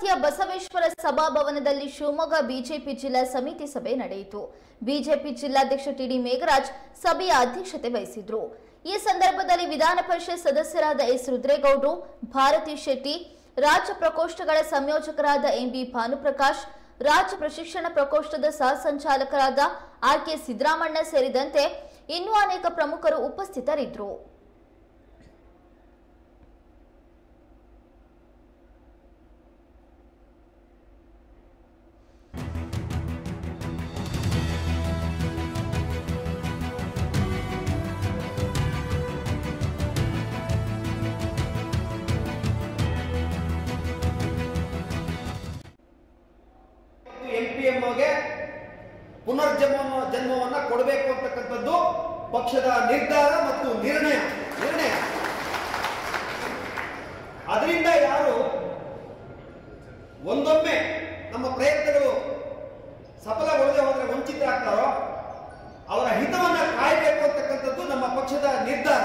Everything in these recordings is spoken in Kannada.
ಭದ್ರಾವತಿಯ ಬಸವೇಶ್ವರ ಸಭಾಭವನದಲ್ಲಿ ಶಿವಮೊಗ್ಗ ಬಿಜೆಪಿ ಜಿಲ್ಲಾ ಸಮಿತಿ ಸಭೆ ನಡೆಯಿತು ಬಿಜೆಪಿ ಜಿಲ್ಲಾಧ್ಯಕ್ಷ ಟಿಡಿ ಮೇಘರಾಜ್ ಸಭೆಯ ಅಧ್ಯಕ್ಷತೆ ವಹಿಸಿದ್ರು ಈ ಸಂದರ್ಭದಲ್ಲಿ ವಿಧಾನ ಪರಿಷತ್ ಸದಸ್ಯರಾದ ಎಸ್ ರುದ್ರೇಗೌಡರು ಭಾರತಿ ಶೆಟ್ಟಿ ರಾಜ್ಯ ಪ್ರಕೋಷ್ಠಗಳ ಸಂಯೋಜಕರಾದ ಎಂಬಿ ಭಾನುಪ್ರಕಾಶ್ ರಾಜ್ಯ ಪ್ರಶಿಕ್ಷಣ ಪ್ರಕೋಷ್ಠದ ಸಹ ಸಂಚಾಲಕರಾದ ಆರ್ ಕೆ ಸಿದ್ದರಾಮಣ್ಣ ಸೇರಿದಂತೆ ಇನ್ನೂ ಅನೇಕ ಪ್ರಮುಖರು ಉಪಸ್ಥಿತರಿದ್ದರು ಎಂಪಿಎಂಗೆ ಪುನರ್ಜನ್ಮ ಜನ್ಮವನ್ನ ಕೊಡಬೇಕು ಅಂತಕ್ಕಂಥದ್ದು ಪಕ್ಷದ ನಿರ್ಧಾರ ಮತ್ತು ನಿರ್ಣಯ ನಿರ್ಣಯ ಅದರಿಂದ ಯಾರು ಒಂದೊಮ್ಮೆ ನಮ್ಮ ಪ್ರಯತ್ನಗಳು ಸಫಲಗೊಳ್ಳದೆ ಹೋದ್ರೆ ವಂಚಿತರಾಗ್ತಾರೋ ಅವರ ಹಿತವನ್ನ ಕಾಯಬೇಕು ಅಂತಕ್ಕಂಥದ್ದು ನಮ್ಮ ಪಕ್ಷದ ನಿರ್ಧಾರ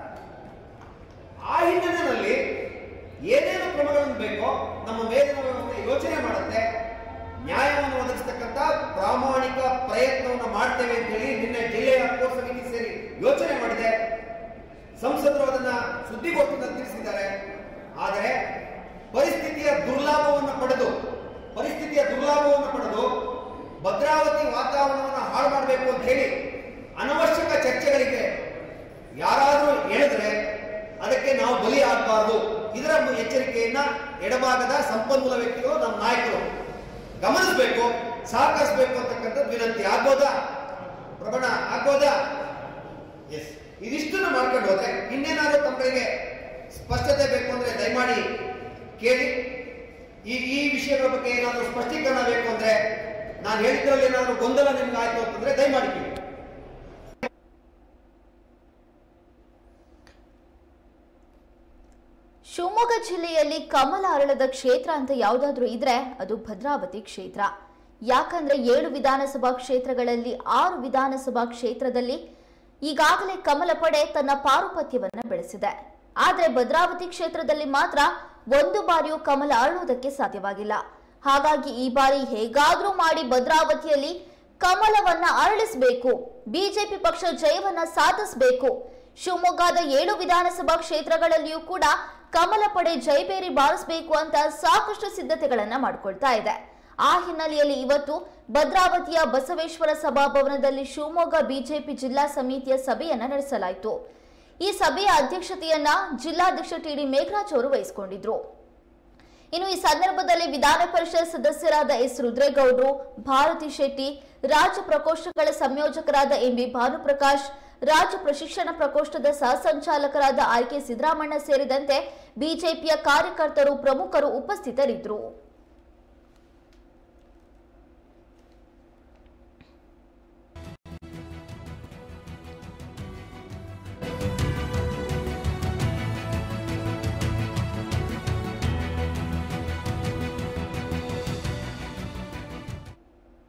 ಆ ಹಿನ್ನೆಲೆಯಲ್ಲಿ ಏನೇನು ಕ್ರಮಗಳನ್ನು ಬೇಕೋ ನಮ್ಮ ಮೇಲಿನ ವ್ಯವಸ್ಥೆ ಯೋಚನೆ ಮಾಡುತ್ತೆ ನ್ಯಾಯವನ್ನು ಒದಗಿಸ್ತಕ್ಕಂಥ ಪ್ರಾಮಾಣಿಕ ಪ್ರಯತ್ನವನ್ನು ಮಾಡ್ತೇವೆ ಅಂತ ಹೇಳಿ ನಿನ್ನೆ ಜಿಲ್ಲೆಯ ಕೋರ್ ಸಮಿತಿ ಸೇರಿ ಯೋಚನೆ ಮಾಡಿದೆ ಸಂಸದರು ಅದನ್ನ ಸುದ್ದಿಗೋಷ್ಠಿಯಲ್ಲಿ ತಿಳಿಸಿದ್ದಾರೆ ಆದರೆ ಪರಿಸ್ಥಿತಿಯ ದುರ್ಲಾಭವನ್ನು ಪಡೆದು ಪರಿಸ್ಥಿತಿಯ ದುರ್ಲಾಭವನ್ನು ಪಡೆದು ಭದ್ರಾವತಿ ವಾತಾವರಣವನ್ನು ಹಾಳು ಮಾಡಬೇಕು ಅಂತ ಹೇಳಿ ಅನವಶ್ಯಕ ಚರ್ಚೆಗಳಿಗೆ ಯಾರಾದರೂ ಹೇಳಿದ್ರೆ ಅದಕ್ಕೆ ನಾವು ಬಲಿ ಆಗಬಾರ್ದು ಇದರ ಎಚ್ಚರಿಕೆಯನ್ನ ಎಡಭಾಗದ ಸಂಪನ್ಮೂಲ ವ್ಯಕ್ತಿಗಳು ನಮ್ಮ ನಾಯಕರು ಗಮನಿಸಬೇಕು ಸಹಕರಿಸಬೇಕು ಅಂತಕ್ಕಂಥದ್ದು ವಿನಂತಿ ಆಗ್ಬೋದಾ ಪ್ರಬಣ ಆಗ್ಬೋದಾ ಎಸ್ ಇದಿಷ್ಟನ್ನು ಮಾಡ್ಕೊಂಡು ಹೋದ್ರೆ ಇನ್ನೇನಾದ್ರೂ ತಮ್ಮಗಳಿಗೆ ಸ್ಪಷ್ಟತೆ ಬೇಕು ಅಂದ್ರೆ ದಯಮಾಡಿ ಕೇಳಿ ಈ ಈ ವಿಷಯಗಳ ಬಗ್ಗೆ ಏನಾದರೂ ಸ್ಪಷ್ಟೀಕರಣ ಬೇಕು ಅಂದ್ರೆ ನಾನು ಹೇಳಿದ್ರಲ್ಲಿ ಏನಾದರೂ ಗೊಂದಲ ನಿಮ್ಗೆ ಆಯ್ತು ಅಂತಂದ್ರೆ ದಯಮಾಡಿ ಕೇಳಿ ಶಿವಮೊಗ್ಗ ಜಿಲ್ಲೆಯಲ್ಲಿ ಕಮಲ ಅರಳದ ಕ್ಷೇತ್ರ ಅಂತ ಯಾವುದಾದ್ರೂ ಇದ್ರೆ ಅದು ಭದ್ರಾವತಿ ಕ್ಷೇತ್ರ ಯಾಕಂದ್ರೆ ಏಳು ವಿಧಾನಸಭಾ ಕ್ಷೇತ್ರಗಳಲ್ಲಿ ಆರು ವಿಧಾನಸಭಾ ಕ್ಷೇತ್ರದಲ್ಲಿ ಈಗಾಗಲೇ ಕಮಲ ಪಡೆ ತನ್ನ ಪಾರುಪತ್ಯವನ್ನ ಬೆಳೆಸಿದೆ ಆದ್ರೆ ಭದ್ರಾವತಿ ಕ್ಷೇತ್ರದಲ್ಲಿ ಮಾತ್ರ ಒಂದು ಬಾರಿಯೂ ಕಮಲ ಅರಳುವುದಕ್ಕೆ ಸಾಧ್ಯವಾಗಿಲ್ಲ ಹಾಗಾಗಿ ಈ ಬಾರಿ ಹೇಗಾದ್ರೂ ಮಾಡಿ ಭದ್ರಾವತಿಯಲ್ಲಿ ಕಮಲವನ್ನ ಅರಳಿಸಬೇಕು ಬಿಜೆಪಿ ಪಕ್ಷ ಜಯವನ್ನ ಸಾಧಿಸಬೇಕು ಶಿವಮೊಗ್ಗದ ಏಳು ವಿಧಾನಸಭಾ ಕ್ಷೇತ್ರಗಳಲ್ಲಿಯೂ ಕೂಡ ಕಮಲ ಪಡೆ ಜೈಬೇರಿ ಬಾರಿಸಬೇಕು ಅಂತ ಸಾಕಷ್ಟು ಸಿದ್ಧತೆಗಳನ್ನ ಮಾಡಿಕೊಳ್ತಾ ಇದೆ ಆ ಹಿನ್ನೆಲೆಯಲ್ಲಿ ಇವತ್ತು ಭದ್ರಾವತಿಯ ಬಸವೇಶ್ವರ ಸಭಾಭವನದಲ್ಲಿ ಶಿವಮೊಗ್ಗ ಬಿಜೆಪಿ ಜಿಲ್ಲಾ ಸಮಿತಿಯ ಸಭೆಯನ್ನ ನಡೆಸಲಾಯಿತು ಈ ಸಭೆಯ ಅಧ್ಯಕ್ಷತೆಯನ್ನ ಜಿಲ್ಲಾಧ್ಯಕ್ಷ ಟಿಡಿ ಮೇಘರಾಜ್ ಅವರು ವಹಿಸಿಕೊಂಡಿದ್ರು ಇನ್ನು ಈ ಸಂದರ್ಭದಲ್ಲಿ ವಿಧಾನ ಪರಿಷತ್ ಸದಸ್ಯರಾದ ಎಸ್ ರುದ್ರೇಗೌಡರು ಭಾರತಿ ಶೆಟ್ಟಿ ರಾಜ್ಯ ಪ್ರಕೋಷ್ಠಗಳ ಸಂಯೋಜಕರಾದ ಎಂಬಿ ಭಾನುಪ್ರಕಾಶ್ ರಾಜ್ಯ ಪ್ರಶಿಕ್ಷಣ ಪ್ರಕೋಷ್ಠದ ಸಹ ಸಂಚಾಲಕರಾದ ಆರ್ ಕೆ ಸಿದ್ದರಾಮಣ್ಣ ಸೇರಿದಂತೆ ಬಿಜೆಪಿಯ ಕಾರ್ಯಕರ್ತರು ಪ್ರಮುಖರು ಉಪಸ್ಥಿತರಿದ್ದರು